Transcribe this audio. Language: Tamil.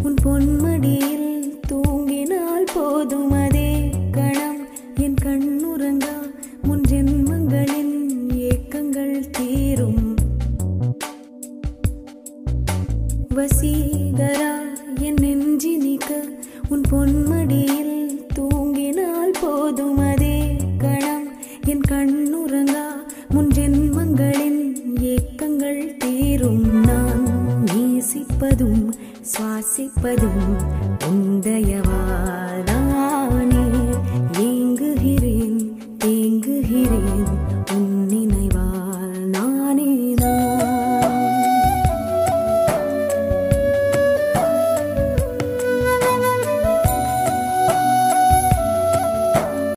உன் பொன்மடியில் தூங்கினால் போதும் அதே கணம் என் கண்ணுறங்கா முன் ஜென்மங்களின் ஏக்கங்கள் தீரும் வசீகரா என் நெஞ்சினிக்க உன் பொன்மடியில் தூங்கினால் போதும் அதே கணம் என் கண்ணுறங்கா முன் ஜென்மங்களின் ஏக்கங்கள் தீரும் நான் நேசிப்பதும் சுவாசிப்பதும் உந்தயவால்